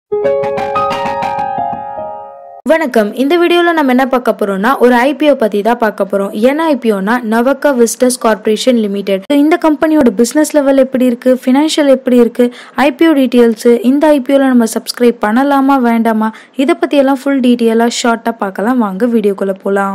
வணக்கம் இந்த வீடியோவில் நம்ம என்ன பார்க்க போறோம்னா ஒரு ஐபிஓ பத்தி தான் பார்க்க போறோம் என்ன ஐபிஓனா நவக்கா விஸ்டஸ் கார்ப்பரேஷன் லிமிடெட் இந்த கம்பெனியோட பிசினஸ் லெவல் எப்படி இருக்கு ஃபினான்ஷியல் எப்படி இருக்கு ஐபிஓ டீட்டெயில்ஸ் இந்த ஐபிஓல நம்ம சப்ஸ்கிரைப் பண்ணலாமா வேண்டாமா இதை பத்தி எல்லாம் ஃபுல் டீட்டெயிலாக ஷார்ட்டாக பார்க்கலாம் வாங்க வீடியோக்குள்ள போகலாம்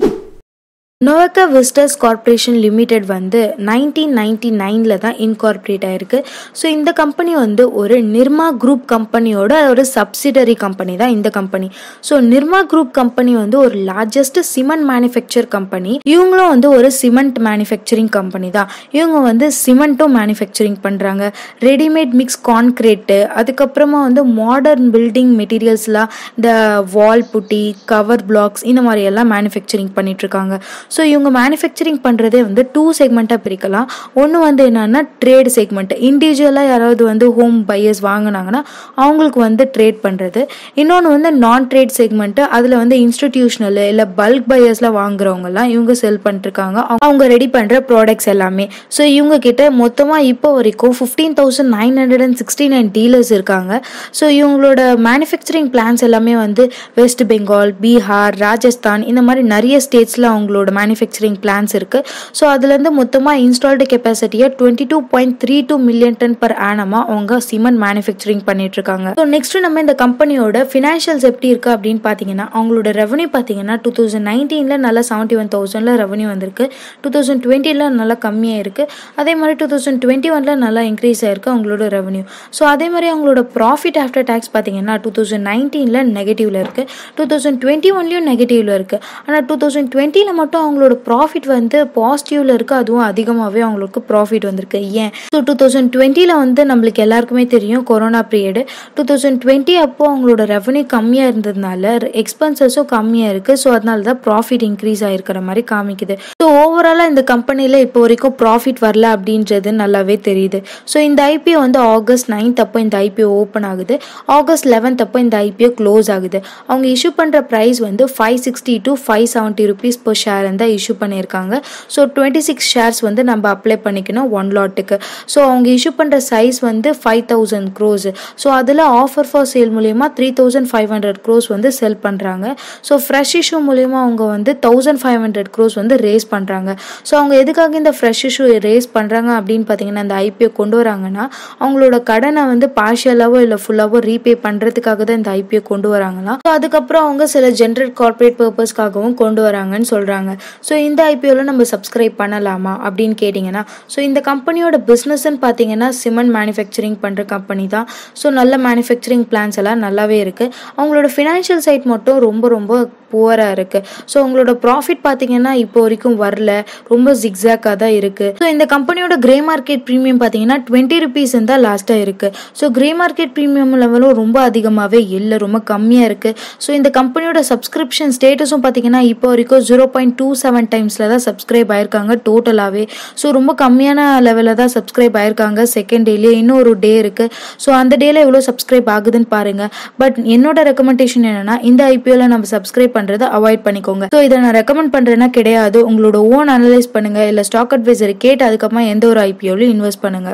நோவக்கா விஸ்டர்ஸ் கார்ப்பரேஷன் லிமிடெட் வந்து நைன்டீன் நைன்டி நைனில் தான் இன்கார்பரேட் ஆயிருக்கு ஸோ இந்த கம்பெனி வந்து ஒரு நிர்மா குரூப் கம்பெனியோட ஒரு சப்சிடரி கம்பெனி தான் இந்த company so Nirma group company வந்து ஒரு லார்ஜஸ்ட் சிமெண்ட் மேனுஃபேக்சர் கம்பெனி இவங்களும் வந்து ஒரு சிமெண்ட் மேனுஃபேக்சரிங் கம்பெனி தான் இவங்க வந்து சிமெண்ட்டும் மேனுஃபேக்சரிங் பண்ணுறாங்க ரெடிமேட் மிக்ஸ் கான்கிரீட்டு அதுக்கப்புறமா வந்து மாடர்ன் பில்டிங் மெட்டீரியல்ஸ்லாம் இந்த வால் புட்டி கவர் பிளாக்ஸ் இந்த மாதிரி எல்லாம் மேனுஃபேக்சரிங் பண்ணிட்டு இருக்காங்க ஸோ இவங்க மேனுஃபேக்சரிங் பண்ணுறதே வந்து டூ செக்மெண்ட்டாக பிரிக்கலாம் ஒன்று வந்து என்னன்னா ட்ரேட் செக்மெண்ட் இண்டிவிஜுவலாக யாராவது வந்து ஹோம் பையர்ஸ் வாங்கினாங்கன்னா அவங்களுக்கு வந்து ட்ரேட் பண்ணுறது இன்னொன்று வந்து நான் ட்ரேட் செக்மெண்ட்டு அதில் வந்து இன்ஸ்டிடியூஷனல் இல்லை பல்க் பையர்ஸ்லாம் வாங்குறவங்கலாம் இவங்க செல் பண்ணிருக்காங்க அவங்க ரெடி பண்ணுற ப்ராடக்ட்ஸ் எல்லாமே ஸோ இவங்க கிட்ட மொத்தமாக இப்போ வரைக்கும் fifteen thousand nine hundred and sixty nine dealers இருக்காங்க ஸோ இவங்களோட மேனுஃபேக்சரிங் பிளான்ஸ் எல்லாமே வந்து வெஸ்ட் பெங்கால் பீகார் ராஜஸ்தான் இந்த மாதிரி நிறைய ஸ்டேட்ஸில் அவங்களோட மேனுஃபேக்சரிங் பிளான்ஸ் இருக்கு ஸோ அதுலேருந்து மொத்தமாக இன்ஸ்டால்டு கெப்பாசிட்டியை twenty two point three two million tonne per ஆனமாக அவங்க சிமெண்ட் மேனுஃபேக்சரிங் பண்ணிட்டு இருக்காங்க ஸோ நெக்ஸ்ட் நம்ம இந்த கம்பெனியோட ஃபினான்ஷியல்ஸ் எப்படி இருக்கு அப்படின்னு பார்த்தீங்கன்னா அவங்களோட ரெவன்யூ பார்த்தீங்கன்னா டூ தௌசண்ட் நைன்டீனில் நல்லா செவன்ட்டி ஒன் தௌசண்டில் ரெவன்யூ வந்திருக்கு டூ தௌசண்ட் டுவெண்ட்டியில் நல்லா கம்மியாக இருக்கு அதே மாதிரி டூ தௌசண்ட் டுவெண்ட்டி ஒனில் நல்லா இன்க்ரீஸ் ஆயிருக்கு அவங்களோட ரெவன்யூ ஸோ அதே மாதிரி அவங்களோட ப்ராஃபிட் ஆஃப்டர் டேக்ஸ் பார்த்தீங்கன்னா டூ தௌசண்ட் நைன்டீனில் நெகட்டிவ்ல இருக்கு டூ தௌசண்ட் டுவெண்ட்டி ஒன்லையும் நெகட்டிவ்ல இருக்கு ஆனால் டூ தௌசண்ட் டுவெண்ட்டியில் மட்டும் அவங்களோட ப்ராஃபிட் வந்து பாசிட்டிவ்ல இருக்கு அதுவும் அதிகமாகவே அவங்களுக்கு ப்ராஃபிட் வந்திருக்கு ஏன் ஸோ டூ தௌசண்ட் டுவெண்ட்டியில் வந்து நம்மளுக்கு எல்லாருக்குமே தெரியும் corona period two thousand twenty அப்போ அவங்களோட ரெவன்யூ கம்மியாக இருந்ததுனால எக்ஸ்பென்சஸும் கம்மியாக இருக்குது ஸோ அதனால தான் ப்ராஃபிட் இன்க்ரீஸ் ஆகிருக்கிற மாதிரி காமிக்குது ஸோ ஓவராலாக இந்த கம்பெனியில் இப்போ வரைக்கும் ப்ராஃபிட் வரல அப்படின்றது நல்லாவே தெரியுது ஸோ இந்த ஐபிஓ வந்து ஆகஸ்ட் நைன்த் அப்போ இந்த ஐபிஓ ஓப்பன் ஆகுது ஆகஸ்ட் லெவன்த் அப்போ இந்த ஐபிஓ க்ளோஸ் ஆகுது அவங்க இஷ்யூ பண்ணுற ப்ரைஸ் வந்து five sixty to five seventy rupees per share தான் இஷ்யூ பண்ணியிருக்காங்க ஸோ டுவெண்ட்டி சிக்ஸ் ஷேர்ஸ் வந்து நம்ம அப்ளை பண்ணிக்கணும் ஒன் லாட்டுக்கு ஸோ அவங்க இஷ்யூ பண்ணுற சைஸ் வந்து ஃபைவ் தௌசண்ட் க்ரோஸ் ஸோ அதில் ஆஃபர் ஃபார் சேல் மூலியமாக three thousand five hundred crores வந்து செல் பண்ணுறாங்க ஸோ ஃப்ரெஷ் இஷ்யூ மூலியமாக அவங்க வந்து தௌசண்ட் ஃபைவ் ஹண்ட்ரட் க்ரோஸ் வந்து ரேஸ் பண்ணுறாங்க ஸோ அவங்க எதுக்காக இந்த ஃப்ரெஷ் இஷ்யூ ரேஸ் பண்ணுறாங்க அப்படின்னு பார்த்தீங்கன்னா இந்த ஐபிஓ கொண்டு வராங்கன்னா அவங்களோட கடனை வந்து பார்ஷியலாவோ இல்லை ஃபுல்லாவோ ரீபே பண்ணுறதுக்காக தான் இந்த ஐபிஓ கொண்டு வராங்களாம் ஸோ அதுக்கப்புறம் அவங்க சில ஜென்ரல் கார்பரேட் பர்பஸ்க்காகவும் கொண்டு வராங்கன்னு சொல்கிறாங்க ஸோ இந்த ஐபிஓவில் நம்ம சப்ஸ்கிரைப் பண்ணலாமா அப்படின்னு கேட்டிங்கன்னா ஸோ இந்த கம்பெனியோட பிஸ்னஸ்ன்னு பார்த்தீங்கன்னா சிமெண்ட் மேனுஃபேக்சரிங் பண்ணுற கம்பெனி தான் ஸோ நல்ல மேனுஃபேக்சரிங் பிளான்ஸ் எல்லாம் நல்லாவே இருக்குது அவங்களோட ஃபினான்ஷியல் சைட் மட்டும் ரொம்ப ரொம்ப புவராக இருக்குது ஸோ உங்களோட ப்ராஃபிட் பார்த்தீங்கன்னா இப்போ வரைக்கும் வரல ரொம்ப ஜிக்ஸாக்காக தான் இருக்குது ஸோ இந்த கம்பெனியோட கிரே மார்க்கெட் ப்ரீமியம் பார்த்தீங்கன்னா டுவெண்ட்டி ருபீஸ் தான் லாஸ்ட்டாக இருக்குது ஸோ கிரே மார்க்கெட் ப்ரீமியம் லெவலும் ரொம்ப அதிகமாகவே இல்லை ரொம்ப கம்மியாக இருக்குது ஸோ இந்த கம்பெனியோட சப்ஸ்கிரிப்ஷன் ஸ்டேட்டஸும் பார்த்தீங்கன்னா இப்போ வரைக்கும் ஜீரோ பாயிண்ட் டூ செவன் டைம்ஸில் தான் சப்ஸ்கிரைப் ஆயிருக்காங்க டோட்டலாகவே ஸோ ரொம்ப கம்மியான லெவலில் தான் சப்ஸ்கிரைப் ஆயிருக்காங்க செகண்ட் டேலேயே இன்னும் ஒரு டே இருக்குது ஸோ அந்த டேல எவ்வளோ சப்ஸ்கிரைப் ஆகுதுன்னு பாருங்கள் பட் என்னோட ரெக்கமெண்டேஷன் என்னன்னா இந்த ஐபிஓல நம்ம சப்ஸ்கிரைப் பண்ணுறதை அவாய்ட் பண்ணிக்கோங்க ஸோ இதை நான் ரெக்கமெண்ட் பண்ணுறேன்னா கிடையாது உங்களோட ஓன் அனலைஸ் பண்ணுங்க இல்லை ஸ்டாக் அட்வைசரை கேட்டு அதுக்கப்புறமா எந்த ஒரு ஐபிஓலையும் இன்வெஸ்ட் பண்ணுங்க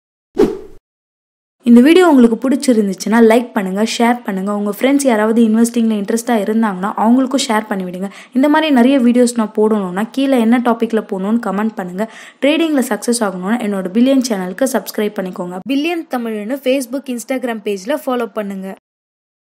இந்த வீடியோ உங்களுக்கு பிடிச்சிருந்துச்சுன்னா லைக் பண்ணுங்கள் ஷேர் பண்ணுங்கள் உங்கள் ஃப்ரெண்ட்ஸ் யாராவது இன்வெஸ்டிங்கில் இன்ட்ரெஸ்ட்டாக இருந்தாங்கன்னா அவங்களுக்கும் ஷேர் பண்ணிவிடுங்க இந்த மாதிரி நிறைய வீடியோஸ் நான் போடணும்னா கீழே என்ன டாப்பிக்கில் போகணும்னு கமெண்ட் பண்ணுங்கள் ட்ரேடிங்கில் சக்ஸஸ் ஆகணும்னா என்னோட பில்லியன் சேனலுக்கு சப்ஸ்கிரைப் பண்ணிக்கோங்க பில்லியன் தமிழ்னு ஃபேஸ்புக் இன்ஸ்டாகிராம் பேஜில் ஃபாலோ பண்ணுங்கள்